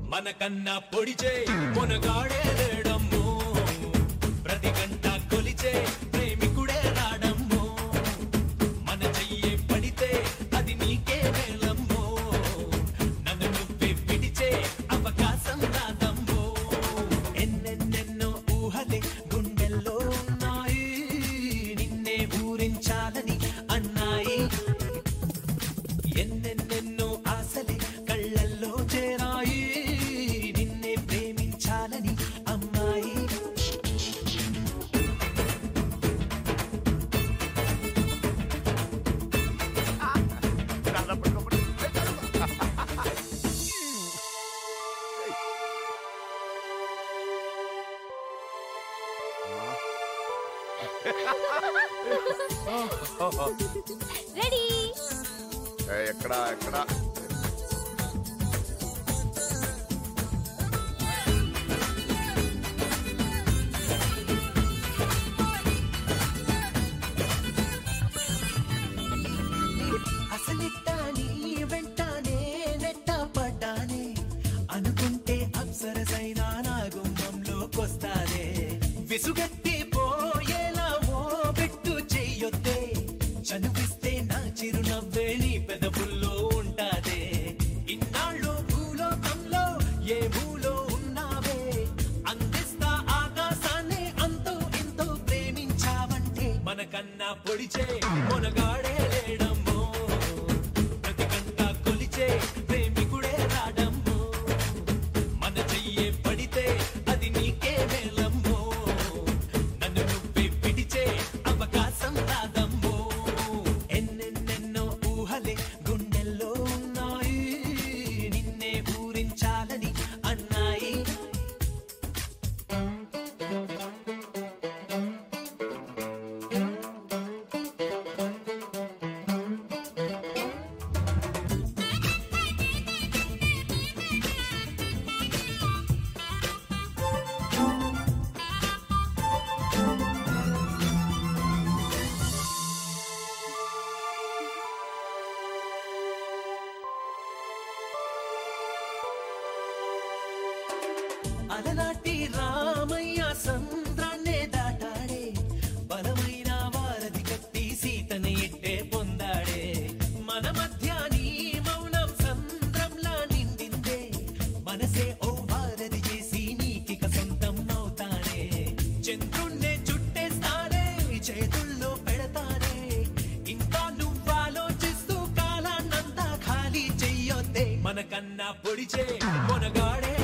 మనకన్నా పొడిచే మొనగాడే లేడమ్మో ప్రతి గంట కొలిచే ప్రేమికుడే రాడమ్మో మన చెయ్యే పడితే అది నీకే మేలమ్మో నన్ను నువ్వే పిడిచే అవకాశం రాదమ్మో ఎన్నెన్నెన్నో ఊహలే గుండెల్లో ఉన్నాయి నిన్నే ఊరించాలని అన్నాయి ఎన్నెన్నెన్నో ఆశలే కళ్ళల్లో చేరాయి నిన్నే ప్రేమించాలని అమ్మాయి రెడీ ఏ, ఎక్కడా ఎక్కడా అసలిట్టా నీ వెంటానే నెట్ట పడ్డానే అనుకుంటే అప్సరసైనా నా గుమ్మంలోకొస్తానే విసుగెత్తి పోయేలా ఓ పెట్టు చెయ్యొద్దే చనువిస్తే నా చిరునవ్వే నీ పెదవుల్లో ఉంటాదే ఇన్నాళ్ళు భూలోకంలో ఏ భూలో ఉన్నావే అందిస్తా ఆకాశాన్ని అంతో ఎంతో ప్రేమించావంటే మనకన్నా పొడిచే మొనగాడే లేడమ్మో ప్రతి గంట కొలిచే ప్రేమికుడే రాడమ్మో మన చెయ్యే పడితే అది నీకే మేలమ్మో నన్ను నువ్వే పిడిచే అవకాశం రాదమ్మో ఎన్నెన్నెన్నో ఊహలే గుండెల్లో ఉన్నాయి నిన్నే ఊరించాలని అన్నాయి అలనాటి రామయ్య సంద్రాన్నే దాటాడే బలమైన వారధి కట్టి సీతని ఇట్టే పొందాడే మన మధ్య నీ మౌనం సంద్రంలా నిండిందే మనసే ఓ వారధి చేసి నీకిక సొంతం అవుతానే చంద్రుణ్ణే చుట్టేస్తానే చేతుల్లో పెడతానే ఇంకా నువ్వాలోచిస్తూ కాలాన్నంతా ఖాళీ చెయ్యొద్దే మనకన్నా పొడిచే కొనగాడే